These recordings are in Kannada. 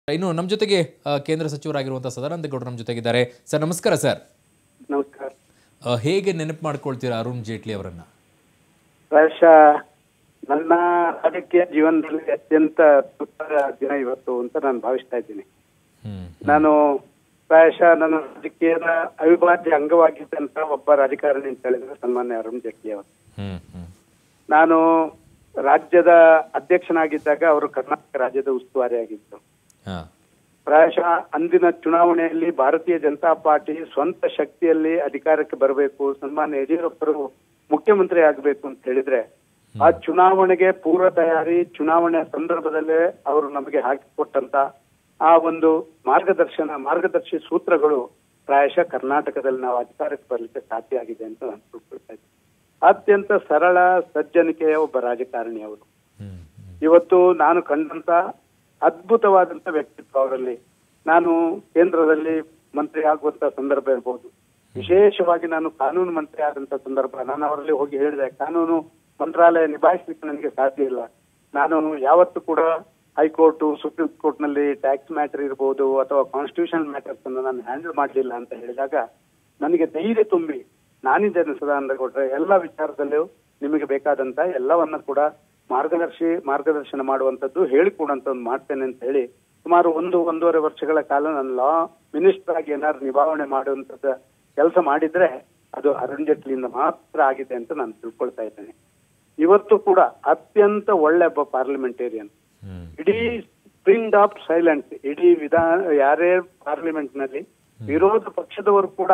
ಇನ್ನು ನಮ್ಮ ಜೊತೆಗೆ ಆ, ಕೇಂದ್ರ ಸಚಿವರಾಗಿರುವಂಥ ಸದಾನಂದ ಗೌಡರು ನಮ್ಮ ಜೊತೆಗಿದ್ದಾರೆ ಸರ್ ನಮಸ್ಕಾರ ಸರ್ ನಮಸ್ಕಾರ ಆ, ಹೇಗೆ ನೆನಪು ಮಾಡ್ಕೊಳ್ತೀರಾ ಅರುಣ್ ಜೇಟ್ಲಿ ಅವರನ್ನ ಪ್ರಾಯಶಃ ನನ್ನ ರಾಜಕೀಯ ಜೀವನದಲ್ಲಿ ಅತ್ಯಂತ ಸುಖದ ದಿನ ಇವತ್ತು ಅಂತ ನಾನು ಭಾವಿಸ್ತಾ ಇದ್ದೀನಿ ಹ್ಮ್ ನಾನು ಪ್ರಾಯಶಃ ನನ್ನ ರಾಜಕೀಯದ ಅವಿಭಾಜ್ಯ ಅಂಗವಾಗಿದ್ದಂತ ಒಬ್ಬ ರಾಜಕಾರಣಿ ಅಂತ ಹೇಳಿದ್ರೆ ಸನ್ಮಾನ್ಯ ಅರುಣ್ ಜೇಟ್ಲಿ ಅವರು ಹ್ಮ್ ಹ್ಮ್ ನಾನು ರಾಜ್ಯದ ಅಧ್ಯಕ್ಷನಾಗಿದ್ದಾಗ ಅವರು ಕರ್ನಾಟಕ ರಾಜ್ಯದ ಉಸ್ತುವಾರಿ ಆಗಿದ್ರು ಹಾ ಪ್ರಾಯಶಃ ಅಂದಿನ ಚುನಾವಣೆಯಲ್ಲಿ ಭಾರತೀಯ ಜನತಾ ಪಾರ್ಟಿ ಸ್ವಂತ ಶಕ್ತಿಯಲ್ಲಿ ಅಧಿಕಾರಕ್ಕೆ ಬರಬೇಕು ಸನ್ಮಾನ್ಯ ಯಡಿಯೂರಪ್ಪರು ಮುಖ್ಯಮಂತ್ರಿ ಆಗಬೇಕು ಅಂತ ಹೇಳಿದ್ರೆ ಆ ಚುನಾವಣೆಗೆ ಪೂರ್ವ ತಯಾರಿ ಚುನಾವಣೆ ಸಂದರ್ಭದಲ್ಲೇ ಅವರು ನಮಗೆ ಹಾಕಿಕೊಟ್ಟಂತ ಆ ಒಂದು ಮಾರ್ಗದರ್ಶನ ಮಾರ್ಗದರ್ಶಿ ಸೂತ್ರಗಳು ಪ್ರಾಯಶಃ ಕರ್ನಾಟಕದಲ್ಲಿ ನಾವು ಅಧಿಕಾರಕ್ಕೆ ಬರಲಿಕ್ಕೆ ಸಾಧ್ಯ ಆಗಿದೆ ಅಂತ ನಾನು ತಿಳ್ಕೊಳ್ತಾ ಇದ್ದೀನಿ ಅತ್ಯಂತ ಸರಳ ಸಜ್ಜನಿಕೆಯ ಒಬ್ಬ ರಾಜಕಾರಣಿ ಅವರು ಹ್ಮ್ ಹ್ಮ್ ಇವತ್ತು ನಾನು ಕಂಡಂತ ಅದ್ಭುತವಾದಂತ ವ್ಯಕ್ತಿತ್ವ ಅವರಲ್ಲಿ ನಾನು ಕೇಂದ್ರದಲ್ಲಿ ಮಂತ್ರಿ ಆಗುವಂತ ಸಂದರ್ಭ ಇರ್ಬೋದು ವಿಶೇಷವಾಗಿ ನಾನು ಕಾನೂನು ಮಂತ್ರಿ ಆದಂತ ಸಂದರ್ಭ ನಾನು ಅವರಲ್ಲಿ ಹೋಗಿ ಹೇಳಿದೆ ಕಾನೂನು ಮಂತ್ರಾಲಯ ನಿಭಾಯಿಸಲಿಕ್ಕೆ ನನಗೆ ಸಾಧ್ಯ ಇಲ್ಲ ನಾನು ಯಾವತ್ತೂ ಕೂಡ ಹೈಕೋರ್ಟ್ ಸುಪ್ರೀಂ ಕೋರ್ಟ್ ನಲ್ಲಿ ಟ್ಯಾಕ್ಸ್ ಮ್ಯಾಟರ್ ಇರ್ಬೋದು ಅಥವಾ ಕಾನ್ಸ್ಟಿಟ್ಯೂಷನ್ ಮ್ಯಾಟರ್ಸ್ ಅನ್ನು ನಾನು ಹ್ಯಾಂಡಲ್ ಮಾಡಲಿಲ್ಲ ಅಂತ ಹೇಳಿದಾಗ ನನಗೆ ಧೈರ್ಯ ತುಂಬಿ ನಾನಿದ್ದೇನೆ ಸದಾನಂದ ಗೌಡ್ರೆ ಎಲ್ಲ ವಿಚಾರದಲ್ಲೂ ನಿಮಗೆ ಬೇಕಾದಂತ ಎಲ್ಲವನ್ನ ಕೂಡ ಮಾರ್ಗದರ್ಶಿ ಮಾರ್ಗದರ್ಶನ ಮಾಡುವಂತದ್ದು ಹೇಳಿಕೊಡುವಂತದ್ದು ಮಾಡ್ತೇನೆ ಅಂತ ಹೇಳಿ ಸುಮಾರು ಒಂದು ಒಂದೂವರೆ ವರ್ಷಗಳ ಕಾಲ ನಾನು ಲಾ ಮಿನಿಸ್ಟರ್ ಆಗಿ ಏನಾದ್ರು ನಿಭಾವಣೆ ಮಾಡುವಂತದ್ದು ಕೆಲಸ ಮಾಡಿದ್ರೆ ಅದು ಅರುಣ್ ಜೇಟ್ಲಿಯಿಂದ ಮಾತ್ರ ಆಗಿದೆ ಅಂತ ನಾನು ತಿಳ್ಕೊಳ್ತಾ ಇದ್ದೇನೆ ಇವತ್ತು ಕೂಡ ಅತ್ಯಂತ ಒಳ್ಳೆ ಒಬ್ಬ ಪಾರ್ಲಿಮೆಂಟೇರಿಯನ್ ಹ್ಮ್ ಇಡೀ ಸ್ಪ್ರಿಂಗ್ ಆಫ್ ಸೈಲೆಂಟ್ ಇಡೀ ವಿಧಾನ ಯಾರೇ ಪಾರ್ಲಿಮೆಂಟ್ ನಲ್ಲಿ ವಿರೋಧ ಪಕ್ಷದವರು ಕೂಡ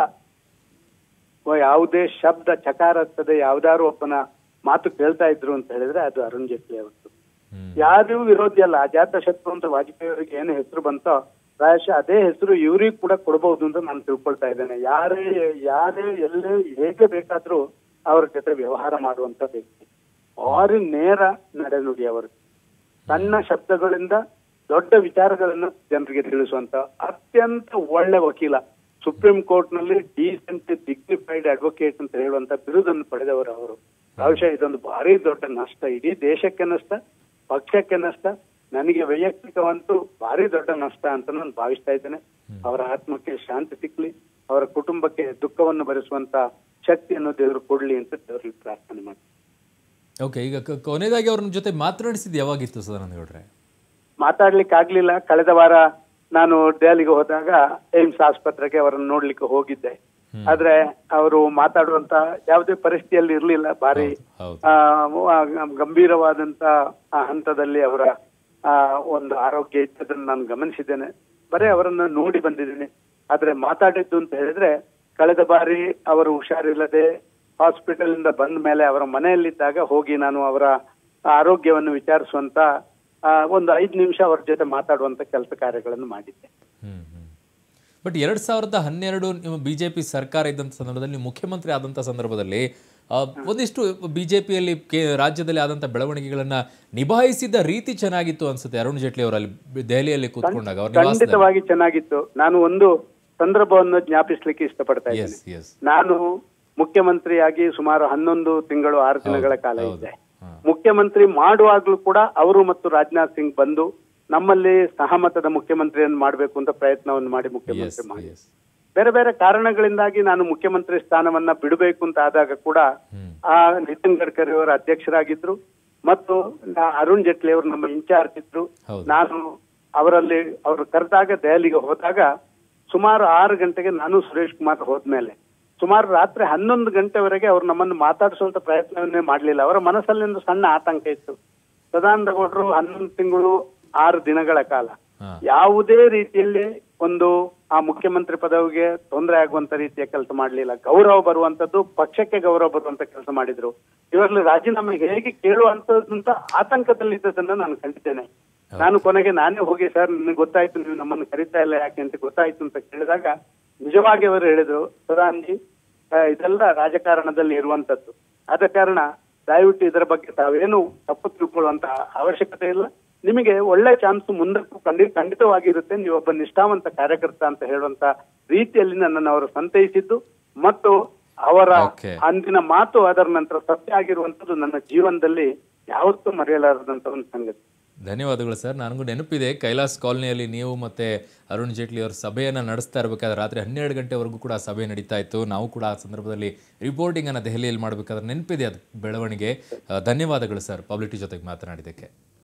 ವ- ಯಾವುದೇ ಶಬ್ದ ಚಕಾರ ಹತ್ತದೆ ಯಾವ್ದಾದ್ರು ಒಬ್ಬನ ಮಾತು ಕೇಳ್ತಾ ಇದ್ರು ಅಂತ ಹೇಳಿದ್ರೆ ಅದು ಅರುಣ್ ಜೇಟ್ಲಿ ಅವತ್ತು ಹ್ಮ್ ಯಾರು ವಿರೋಧಿ ಅಲ್ಲ ಅಜಾತ ಶತ್ರು ಅಂತ ವಾಜಪೇಯಿ ಅವರಿಗೆ ಏನು ಹೆಸರು ಬಂತೋ ಪ್ರಾಯಶಃ ಅದೇ ಹೆಸರು ಇವ್ರಿಗೆ ಕೂಡ ಕೊಡಬಹುದು ಅಂತ ನಾನು ತಿಳ್ಕೊಳ್ತಾ ಇದ್ದೇನೆ ಯಾರೇ ಯಾರೇ ಎಲ್ಲೇ ಹೇಗೆ ಬೇಕಾದ್ರೂ ಅವ್ರ ಜೊತೆ ವ್ಯವಹಾರ ಮಾಡುವಂತ ವ್ಯಕ್ತಿ ಭಾರಿ ನೇರ ನಡೆನುಡಿ ಅವರು ಸಣ್ಣ ಶಬ್ದಗಳಿಂದ ದೊಡ್ಡ ವಿಚಾರಗಳನ್ನ ಜನರಿಗೆ ತಿಳಿಸುವಂತ ಅತ್ಯಂತ ಒಳ್ಳೆ ವಕೀಲ ಸುಪ್ರೀಂ ಕೋರ್ಟ್ ನಲ್ಲಿ ಡೀಸೆಂಟ್ ಡಿಗ್ನಿಫೈಡ್ ಅಡ್ವೊಕೇಟ್ ಅಂತ ಹೇಳುವಂತ ಬಿರುದನ್ನು ಪಡೆದವರು ಅವರು ಬಹುಶಃ ಇದೊಂದು ಭಾರಿ ದೊಡ್ಡ ನಷ್ಟ ಇಡೀ ದೇಶಕ್ಕೆ ನಷ್ಟ ಪಕ್ಷಕ್ಕೆ ನಷ್ಟ ನನಗೆ ವೈಯಕ್ತಿಕವಂತೂ ಭಾರಿ ದೊಡ್ಡ ನಷ್ಟ ಅಂತ ನಾನು ಭಾವಿಸ್ತಾ ಇದ್ದೇನೆ ಅವರ ಆತ್ಮಕ್ಕೆ ಶಾಂತಿ ಸಿಕ್ಲಿ ಅವರ ಕುಟುಂಬಕ್ಕೆ ದುಃಖವನ್ನು ಭರಿಸುವಂತ ಶಕ್ತಿಯನ್ನು ದೇವರು ಕೊಡ್ಲಿ ಅಂತ ದೇವರಲ್ಲಿ ಪ್ರಾರ್ಥನೆ ಮಾಡಿ ಓಕೆ ಈಗ ಕ- ಕೊನೆಯದಾಗಿ ಅವ್ರ ಜೊತೆ ಮಾತನಾಡಿಸಿದ್ದು ಯಾವಾಗಿತ್ತು ಸದಾನಂದ ಗೌಡ್ರೆ ಮಾತಾಡ್ಲಿಕ್ಕೆ ಆಗ್ಲಿಲ್ಲ ಕಳೆದ ವಾರ ನಾನು ದೆಹಲಿಗೆ ಹೋದಾಗ ಏಮ್ಸ್ ಆಸ್ಪತ್ರೆಗೆ ಅವರನ್ನು ನೋಡ್ಲಿಕ್ಕೆ ಹೋಗಿದ್ದೆ ಆದ್ರೆ ಅವರು ಮಾತಾಡುವಂತ ಯಾವುದೇ ಪರಿಸ್ಥಿತಿಯಲ್ಲಿ ಇರ್ಲಿಲ್ಲ ಬಾರಿ ಹೌದು ಆ, ಆ, ಗಂಭೀರವಾದಂತ ಆ ಹಂತದಲ್ಲಿ ಅವರ ಆ, ಒಂದು ಆರೋಗ್ಯ ಇದ್ದದನ್ನು ನಾನು ಗಮನಿಸಿದ್ದೇನೆ ಬರೀ ಅವರನ್ನ ನೋಡಿ ಬಂದಿದ್ದೀನಿ ಆದ್ರೆ ಮಾತಾಡಿದ್ದು ಅಂತ ಹೇಳಿದ್ರೆ ಕಳೆದ ಬಾರಿ ಅವರು ಹುಷಾರಿಲ್ಲದೆ ಹಾಸ್ಪಿಟಲ್ ಇಂದ ಬಂದ ಮೇಲೆ ಅವರ ಮನೆಯಲ್ಲಿದ್ದಾಗ ಹೋಗಿ ನಾನು ಅವರ ಆರೋಗ್ಯವನ್ನು ವಿಚಾರಿಸುವಂತ ಆ, ಒಂದು ಐದು ನಿಮಿಷ ಅವರ ಜೊತೆ ಮಾತಾಡುವಂತ ಕೆಲಸ ಕಾರ್ಯಗಳನ್ನು ಮಾಡಿದ್ದೆ ಹ್ಮ್ ಹ್ಮ್ ಬಟ್ ಎರಡ್ ಸಾವಿರದ ಹನ್ನೆರಡು ನಿಮ್ಮ ಬಿಜೆಪಿ ಸರ್ಕಾರ ಇದ್ದಂಥ ಸಂದರ್ಭದಲ್ಲಿ ನೀವು ಮುಖ್ಯಮಂತ್ರಿ ಆದಂಥ ಸಂದರ್ಭದಲ್ಲಿ ಆ, ಒಂದಿಷ್ಟು ಬಿಜೆಪಿಯಲ್ಲಿ ಕೆ ರಾಜ್ಯದಲ್ಲಿ ಆದಂಥ ಬೆಳವಣಿಗೆಗಳನ್ನ ನಿಭಾಯಿಸಿದ ರೀತಿ ಚೆನ್ನಾಗಿತ್ತು ಅನ್ಸುತ್ತೆ ಅರುಣ್ ಜೇಟ್ಲಿ ಅವರಲ್ಲಿ ದೆಹಲಿಯಲ್ಲಿ ಕೂತ್ಕೊಂಡಾಗ ಅವ್ರ ನಿವಾಸದಲ್ಲಿ ಖಂಡಿತವಾಗಿ ಚೆನ್ನಾಗಿತ್ತು ನಾನು ಒಂದು ಸಂದರ್ಭವನ್ನು ಜ್ಞಾಪಿಸ್ಲಿಕ್ಕೆ ಇಷ್ಟಪಡ್ತಾ ಇದ್ದೇನೆ ಎಸ್ ಎಸ್ ನಾನು ಮುಖ್ಯಮಂತ್ರಿಯಾಗಿ ಸುಮಾರು ಹನ್ನೊಂದು ತಿಂಗಳು ಆರು ದಿನಗಳ ಕಾಲ ಇದ್ದೆ ಮುಖ್ಯಮಂತ್ರಿ ಮಾಡುವಾಗ್ಲೂ ಕೂಡ ಅವರು ಮತ್ತು ರಾಜನಾಥ್ ಸಿಂಗ್ ಬಂದು ನಮ್ಮಲ್ಲಿ ಸಹಮತದ ಮುಖ್ಯಮಂತ್ರಿಯನ್ನು ಮಾಡಬೇಕು ಅಂತ ಪ್ರಯತ್ನವನ್ನು ಮಾಡಿ ಎಸ್ ಮುಖ್ಯಮಂತ್ರಿ ಮಾಡಿ ಎಸ್ ಬೇರೆ ಬೇರೆ ಕಾರಣಗಳಿಂದಾಗಿ ನಾನು ಮುಖ್ಯಮಂತ್ರಿ ಸ್ಥಾನವನ್ನ ಬಿಡಬೇಕು ಅಂತ ಆದಾಗ ಕೂಡ ಹ್ಮ್ ಆ ನಿತಿನ್ ಗಡ್ಕರಿ ಅವರ ಅಧ್ಯಕ್ಷರಾಗಿದ್ರು ಮತ್ತು ನಾ- ಅರುಣ್ ಜೇಟ್ಲಿ ಅವರು ನಮ್ಮ ಇನ್ಚಾರ್ಜ್ ಇದ್ರು ಹೌದು. ನಾನು ಅವರಲ್ಲಿ ಅವರು ಕರೆದಾಗ ದೆಹಲಿಗೆ ಹೋದಾಗ ಸುಮಾರು ಆರು ಗಂಟೆಗೆ ನಾನು ಸುರೇಶ್ ಕುಮಾರ್ ಹೋದ್ಮೇಲೆ ಸುಮಾರು ರಾತ್ರಿ ಹನ್ನೊಂದು ಗಂಟೆವರೆಗೆ ಅವ್ರು ನಮ್ಮನ್ನು ಮಾತಾಡಿಸುವಂತ ಪ್ರಯತ್ನವನ್ನೇ ಮಾಡಲಿಲ್ಲ ಅವರ ಮನಸ್ಸಲ್ಲಿ ಒಂದು ಸಣ್ಣ ಆತಂಕ ಇತ್ತು ಸದಾನಂದ ಗೌಡರು ಹನ್ನೊಂದು ತಿಂಗಳು ಆರು ದಿನಗಳ ಕಾಲ ಹಾ ಯಾವುದೇ ರೀತಿಯಲ್ಲಿ ಒಂದು ಆ ಮುಖ್ಯಮಂತ್ರಿ ಪದವಿಗೆ ತೊಂದರೆ ಆಗುವಂತ ರೀತಿಯ ಕೆಲಸ ಮಾಡಲಿಲ್ಲ ಗೌರವ ಬರುವಂತದ್ದು ಪಕ್ಷಕ್ಕೆ ಗೌರವ ಬರುವಂತ ಕೆಲಸ ಮಾಡಿದ್ರು ಇವರಲ್ಲಿ ರಾಜೀನಾಮೆ ಹೇಗೆ ಕೇಳುವಂತದಂತ ಆತಂಕದಲ್ಲಿದ್ದದನ್ನ ನಾನು ಕಂಡಿದ್ದೇನೆ ನಾನು ಕೊನೆಗೆ ನಾನೇ ಹೋಗಿ ಸರ್ ನಿಮಗೆ ಗೊತ್ತಾಯ್ತು ನೀವು ನಮ್ಮನ್ನು ಕರಿತಾ ಇಲ್ಲ ಯಾಕೆ ಅಂತ ಗೊತ್ತಾಯ್ತು ಅಂತ ಕೇಳಿದಾಗ ನಿಜವಾಗಿ ಅವರು ಹೇಳಿದ್ರು ಸದಾನ್ಜಿ ಆ, ಇದೆಲ್ಲ ರಾಜಕಾರಣದಲ್ಲಿ ಇರುವಂತದ್ದು ಆದ ಕಾರಣ ದಯವಿಟ್ಟು ಇದರ ಬಗ್ಗೆ ತಾವೇನು ತಪ್ಪು ತಿಳ್ಕೊಳ್ಳುವಂತ ಅವಶ್ಯಕತೆ ಇಲ್ಲ ನಿಮಗೆ ಒಳ್ಳೆ ಚಾನ್ಸ್ ಮುಂದಕ್ಕೂ ಖಂಡಿ ಖಂಡಿತವಾಗಿ ಇರುತ್ತೆ ನೀವೊಬ್ಬ ನಿಷ್ಠಾವಂತ ಕಾರ್ಯಕರ್ತ ಅಂತ ಹೇಳುವಂತ ರೀತಿಯಲ್ಲಿ ನನ್ನನ್ನು ಅವರು ಸಂತೈಸಿದ್ದು ಮತ್ತು ಅವರ Okay. ಅಂದಿನ ಮಾತು ಅದರ ನಂತರ ಸತ್ಯ ಆಗಿರುವಂತದ್ದು ನನ್ನ ಜೀವನದಲ್ಲಿ ಯಾವತ್ತೂ ಮರೆಯಲಾರದಂತ ಒಂದು ಸಂಗತಿ ಧನ್ಯವಾದಗಳು ಸರ್ ನನಗೂ ನೆನಪಿದೆ ಕೈಲಾಸ್ ಕಾಲನಿಯಲ್ಲಿ ನೀವು ಮತ್ತೆ ಅರುಣ್ ಜೇಟ್ಲಿ ಅವರ ಸಭೆಯನ್ನು ನಡೆಸ್ತಾ ಇರಬೇಕಾದ್ರೆ ರಾತ್ರಿ ಹನ್ನೆರಡು ಗಂಟೆವರೆಗೂ ಕೂಡ ಆ ಸಭೆ ನಡೀತಾ ಇತ್ತು ನಾವು ಕೂಡ ಆ ಸಂದರ್ಭದಲ್ಲಿ ರಿಪೋರ್ಟಿಂಗನ್ನು ದೆಹಲಿಯಲ್ಲಿ ಮಾಡಬೇಕಾದ್ರೆ ನೆನಪಿದೆ ಅದು ಬೆಳವಣಿಗೆ ಆ, ಧನ್ಯವಾದಗಳು ಸರ್ ಪಬ್ಲಿಟಿ ಜೊತೆಗೆ ಮಾತನಾಡಿದ್ದಕ್ಕೆ